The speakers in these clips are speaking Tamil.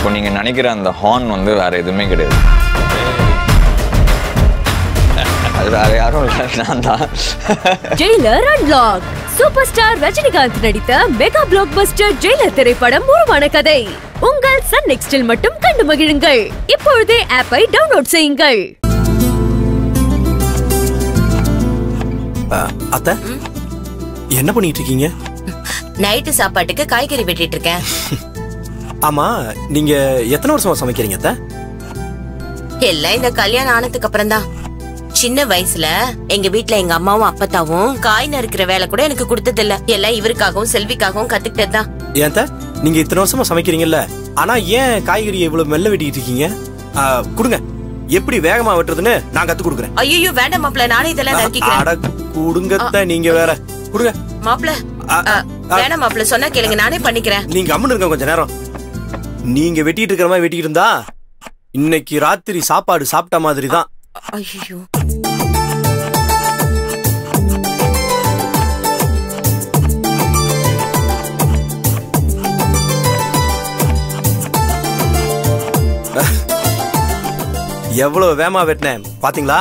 இப்போ நீங்கள் நினைக்கிற அந்த ஹார்ன் வந்து வேற எதுவுமே கிடையாது அது வேற யாரும் இல்லை நான் தான் jailer unlock super star Rajinikanth நடித்த மெகா பிளாக் பஸ்டர் ஜெயிலர் திரைப்படம் உருவான கதை உங்கள் சன் நெக்ஸ்டில் மட்டும் கண்டு மகிழுங்கள் இப்பொழுதே ஆப்பை டவுன்லோட் செய்யுங்கள் அஹ், அத்தை என்ன பண்ணிட்டு இருக்கீங்க நைட்டு சாப்பாட்டுக்கு காய்கறி வெட்டிட்டு இருக்கேன் ஆமா நீங்க எத்தனை வருஷமா சமைக்கிறீங்க அத்தை எல்லாம் இந்த கல்யாணம் ஆனதுக்கு அப்புறம் தான் சின்ன வயசுல எங்க வீட்ல எங்க அம்மாவும் அப்பத்தாவும் காய் நறுக்கிற வேலை கூட எனக்கு கொடுத்தது இல்ல எல்லாம் இவருக்காகவும் செல்விக்காகவும் கத்துக்கிட்டது தான் ஏன் அத்தை நீங்க இத்தனை வருஷமா சமைக்கிறீங்கல்ல ஆனா ஏன் காய்கறி இவ்வளவு மெல்ல வெட்டிட்டு இருக்கீங்க அஹ், கொடுங்க எப்படி வேகமா வெட்டுறதுன்னு நான் கத்து கொடுக்குறேன் ஐயோ வேண்டாம் மாப்ள நானே இதெல்லாம் நறுக்கிக்கிறேன் அட கொடுங்க அத்தை, நீங்க வேற கொடுங்க மாப்ள அ, அ, வேணாம் மாப்ள சொன்னா கேளுங்க நானே பண்ணிக்கிறேன் நீங்க அம்மனு இருங்க கொஞ்ச நேரம் நீங்க வெட்டிட்டு இருக்கிற மாதிரி வெட்டிட்டு இருந்தா இன்னைக்கு ராத்திரி சாப்பாடு சாப்பிட்ட மாதிரி தான் ஐயோ எவ்வளவு வேகமா வெட்டினேன் பாத்தீங்களா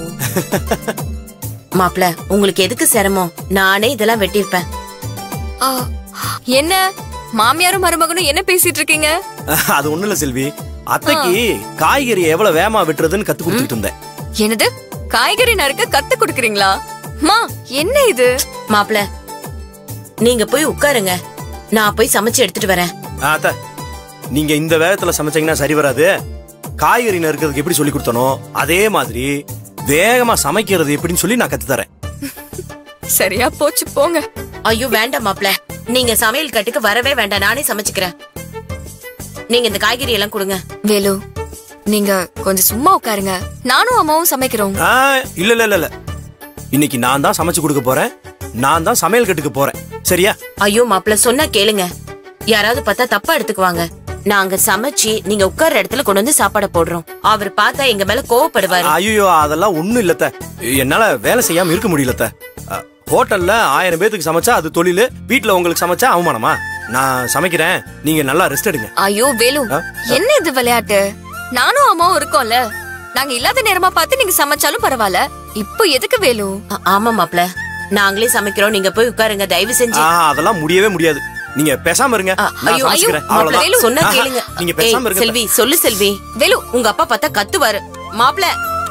மாப்ள உங்களுக்கு எதுக்கு சிரமம் நானே இதெல்லாம் வெட்டியிருப்பேன் ஆ, என்ன மாமியாரும் மருமகனும் என்ன பேசிட்டு இருக்கீங்க அது ஒண்ணு இல்ல செல்வி அத்தைக்கு காய்கறி எவ்வளவு வேகமா வெட்டுறதுன்னு கத்து கொடுத்துட்டு இருந்தேன் என்னது காய்கறி நறுக்க கத்து கொடுக்கறீங்களா மா என்ன இது மாப்ள நீங்க போய் உட்காருங்க நான் போய் சமைச்சு எடுத்துட்டு வரேன் ஆ, அத்தை நீங்க இந்த வேகத்துல சமைச்சீங்கன்னா சரி வராது காய்கறி நறுக்கிறதுக்கு எப்படி சொல்லி கொடுத்தனோ அதே மாதிரி வேகமா சமைக்கிறது எப்படின்னு சொல்லி நான் கத்து தரேன் சரியா போச்சு போங்க ஐயோ வேண்டாம் மாப்ள நீங்க சமையல் கட்டுக்கு வரவே வேண்டாம் நானே சமைச்சுக்கிறேன் நீங்க இந்த காய்கறி எல்லாம் கொடுங்க வேலு நீங்க கொஞ்சம் சும்மா உட்காருங்க நானும் அம்மாவும் சமைக்கிறோம் ஆ, இல்ல இல்ல இல்ல இல்ல இன்னைக்கு நான் தான் சமைச்சு கொடுக்க போறேன் நான் தான் சமையல் கட்டுக்கு போறேன் சரியா ஐயோ மாப்ள சொன்னா கேளுங்க யாராவது பார்த்தா தப்பா எடுத்துக்குவாங்க நாங்க சமைச்சு நீங்க உட்கார்ற இடத்துல கொண்டு வந்து சாப்பாட போடுறோம் அவர் பார்த்தா எங்க மேல கோவப்படுவாரு ஐயோ அதெல்லாம் ஒண்ணும் இல்லத்த என்னால வேலை செய்யாம இருக்க முடியலத்த அ, ஹோட்டல்ல ஆயிரம் பேத்துக்கு சமைச்சா அது தொழில் வீட்ல உங்களுக்கு சமைச்சா அவமானமா நான் சமைக்கிறேன் நீங்க நல்லா ரெஸ்ட் எடுங்க ஐயோ வேலு ஆ? என்ன இது விளையாட்டு நானும் அம்மாவும் இருக்கோம்ல நாங்க இல்லாத நேரமா பார்த்து நீங்க சமைச்சாலும் பரவாயில்ல இப்போ எதுக்கு வேலு ஆ- ஆமா மாப்ள நாங்களே சமைக்கிறோம் நீங்க போய் உட்காருங்க தயவு செஞ்சு ஆ, அதெல்லாம் முடியவே முடியாது நீங்க பேசாம இருங்க ஆ, நான் ஐயோ, சமைச்சுக்கிறேன் மாப்ள, அவ்வளவுதான். வேலு, சொன்னா ஆஹா, கேளுங்க நீங்க ஏய், பேசாம இருங்க செல்வி சொல்லு செல்வி வேலு உங்க அப்பா பார்த்தா கத்துவாரு மாப்ள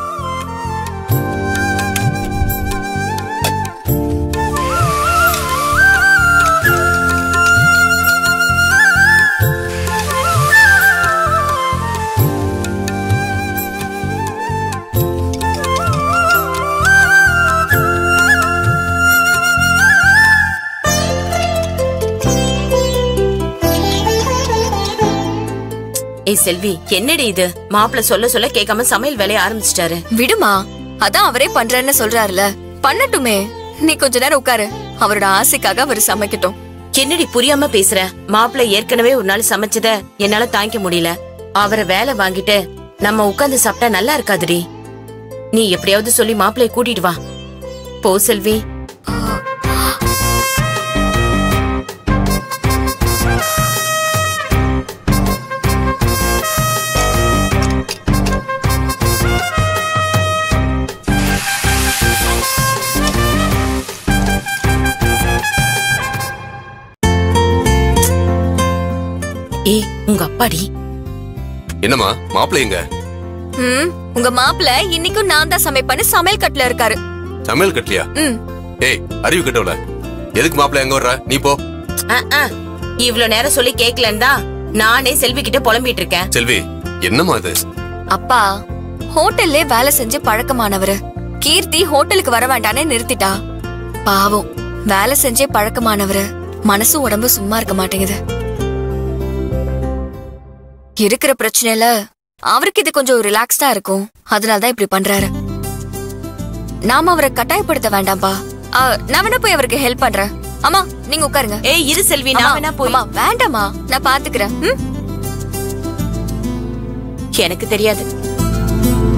ஏய் செல்வி என்னடி இது மாப்பிள சொல்ல சொல்ல கேட்காம சமையல் வேலைய ஆரம்பிச்சிட்டாரு விடுமா அதான் அவரே பண்றேன்னு சொல்றாருல பண்ணட்டுமே நீ கொஞ்ச நேரம் உட்காரு அவரோட ஆசைக்காக அவர் சமைக்கட்டும் என்னடி புரியாம பேசுற மாப்பிள ஏற்கனவே ஒரு நாள் சமைச்சத என்னால தாங்கிக்க முடியல அவரை வேலை வாங்கிட்டு நம்ம உட்கார்ந்து சாப்பிட்டா நல்லா இருக்காதுடி நீ எப்படியாவது சொல்லி மாப்பிளைய கூட்டிட்டு வா போ செல்வி ஏய் உங்க அப்பாடி என்னம்மா மாப்பிள்ளை எங்க ம் உங்க மாப்பிள்ள இன்னைக்கும் நான் தான் சமைப்பேன்னு சமையல் கட்டுல இருக்காரு சமையல் கட்டலையா ம் ஏய் அறிவு கட்டவல எதுக்கு மாப்பிள்ளை எங்க வர்ற நீ போ அஹ், அஹ். இவ்வளவு நேரம் சொல்லி கேக்கலன்னு தான் நானே செல்வி கிட்ட புலம்பிட்டு இருக்கேன் செல்வி என்னம்மா இது அப்பா ஹோட்டல்லே வேலை செஞ்சு பழக்கமானவரு கீர்த்தி ஹோட்டலுக்கு வர வேண்டானே நிறுத்திட்டா பாவம் வேலை செஞ்சே பழக்கமானவரு மனசு உடம்பு சும்மா இருக்க மாட்டேங்குது இருக்கிற பிரச்சனையில அவருக்கு இது கொஞ்சம் ரிலாக்ஸ்டா இருக்கும் அதனாலதான் இப்படி பண்றாரு நாம அவரை கட்டாயப்படுத்த வேண்டாம்பா ஆ, நான் வேணா போய் அவருக்கு ஹெல்ப் பண்றேன் அம்மா நீங்க உட்காருங்க ஏய் இரு செல்வி அம்மா, நான் வேணா போய் அம்மா, வேண்டாம்மா நான் பாத்துக்கிறேன் ம்? எனக்கு தெரியாது